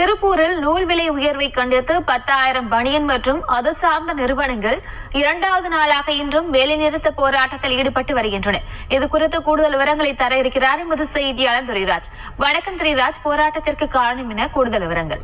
திருப்பூரில் நூல் விலை உயர்வை கண்டித்து பத்தாயிரம் பனியன் மற்றும் அது சார்ந்த நிறுவனங்கள் இரண்டாவது நாளாக இன்றும் வேலைநிறுத்த போராட்டத்தில் ஈடுபட்டு வருகின்றன இது குறித்து கூடுதல் விவரங்களை தர இருக்கிறார் எமது செய்தியாளர் துரைராஜ் வணக்கம் துரைராஜ் போராட்டத்திற்கு காரணம் என கூடுதல் விவரங்கள்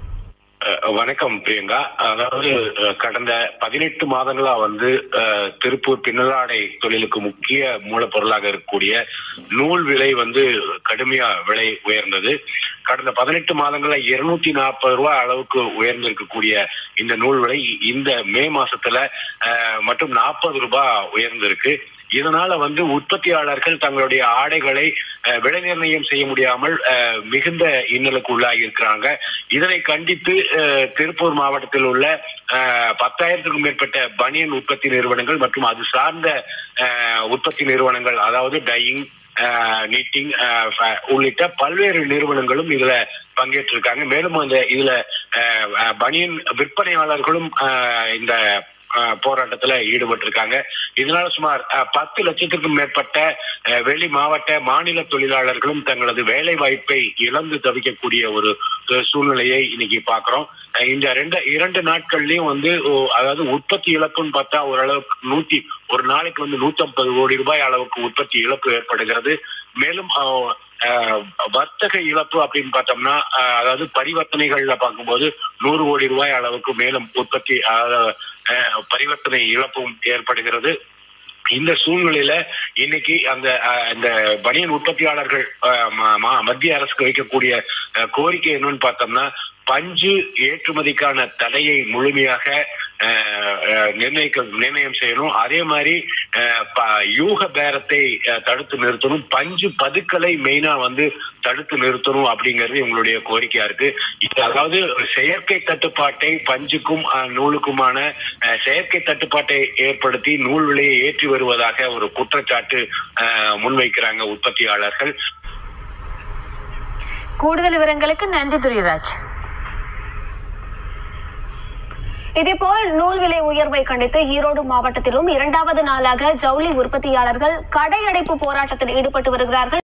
அஹ் வணக்கம் பிரியங்கா அதாவது அஹ் கடந்த பதினெட்டு மாதங்களா வந்து அஹ், திருப்பூர் பின்னலாடை தொழிலுக்கு முக்கிய மூலப்பொருளாக இருக்கக்கூடிய நூல் விலை வந்து கடுமையா விலை உயர்ந்தது கடந்த பதினெட்டு மாதங்களா இருநூத்தி நாற்பது ரூபாய் அளவுக்கு உயர்ந்திருக்கக்கூடிய இந்த நூல் விலை இந்த மே மாசத்துல அஹ், மட்டும் நாற்பது ரூபாய் உயர்ந்திருக்கு இதனால வந்து உற்பத்தியாளர்கள் தங்களுடைய ஆடைகளை அஹ், விலை நிர்ணயம் செய்ய முடியாமல் அஹ், மிகுந்த இன்னலுக்கு உள்ளாகி இருக்கிறாங்க இதனை கண்டித்து அஹ், திருப்பூர் மாவட்டத்தில் உள்ள அஹ், பத்தாயிரத்துக்கும் மேற்பட்ட பனியன் உற்பத்தி நிறுவனங்கள் மற்றும் அது சார்ந்த அஹ், உற்பத்தி நிறுவனங்கள் அதாவது டையிங் நீட்டிங் உள்ளிட்ட பல்வேறு நிறுவனங்களும் இதுல பங்கேற்றிருக்காங்க மேலும் அந்த இதுல அஹ், அஹ், பனியன் விற்பனையாளர்களும் அஹ், இந்த அஹ், போராட்டத்துல ஈடுபட்டிருக்காங்க இதனால சுமார் அஹ், பத்து லட்சத்திற்கும் மேற்பட்ட அஹ், வெளி மாவட்ட மாநில தொழிலாளர்களும் தங்களது வேலை வாய்ப்பை இழந்து தவிக்கக்கூடிய ஒரு அஹ், சூழ்நிலையை இன்னைக்கு பாக்குறோம் அஹ், இந்த ரெண்டு இரண்டு நாட்கள்லயும் வந்து ஓ, அதாவது உற்பத்தி இழப்புன்னு பார்த்தா ஓரளவுக்கு நூத்தி ஒரு நாளைக்கு வந்து நூத்தி கோடி ரூபாய் அளவுக்கு உற்பத்தி இழப்பு ஏற்படுகிறது மேலும் அஹ், அஹ், வர்த்தக இழப்பு அப்படின்னு பார்த்தோம்னா அஹ், அதாவது பரிவர்த்தனைகள்ல பார்க்கும்போது நூறு கோடி ரூபாய் அளவுக்கு மேலும் உற்பத்தி அஹ், அஹ், பரிவர்த்தனை இழப்பும் ஏற்படுகிறது இந்த சூழ்நிலையில இன்னைக்கு அந்த அஹ், இந்த பனியன் உற்பத்தியாளர்கள் அஹ், ம- ம- மத்திய அரசுக்கு வைக்கக்கூடிய அஹ், கோரிக்கை என்னன்னு பார்த்தோம்னா பஞ்சு ஏற்றுமதிக்கான தடையை முழுமையாக அஹ், அஹ், நிர்ணயிக்க நிர்ணயம் செய்யணும் அதே மாதிரி அஹ், ப- யூக பேரத்தை அஹ், தடுத்து நிறுத்தணும் பஞ்சு பதுக்கலை மெயினா வந்து தடுத்து நிறுத்தணும் அப்படிங்கிறது இவங்களுடைய கோரிக்கையா இருக்கு இது அதாவது செயற்கை தட்டுப்பாட்டை பஞ்சுக்கும் அஹ், நூலுக்குமான அஹ், செயற்கை தட்டுப்பாட்டை ஏற்படுத்தி நூல் விலையை ஏற்றி வருவதாக ஒரு குற்றச்சாட்டு அஹ், முன்வைக்கிறாங்க உற்பத்தியாளர்கள் கூடுதல் விவரங்களுக்கு நன்றி துரைராஜ் இதேபோல் நூல் விலை உயர்வை கண்டித்து ஈரோடு மாவட்டத்திலும் இரண்டாவது நாளாக ஜவுளி உற்பத்தியாளர்கள் கடை அடைப்பு போராட்டத்தில் ஈடுபட்டு வருகிறார்கள்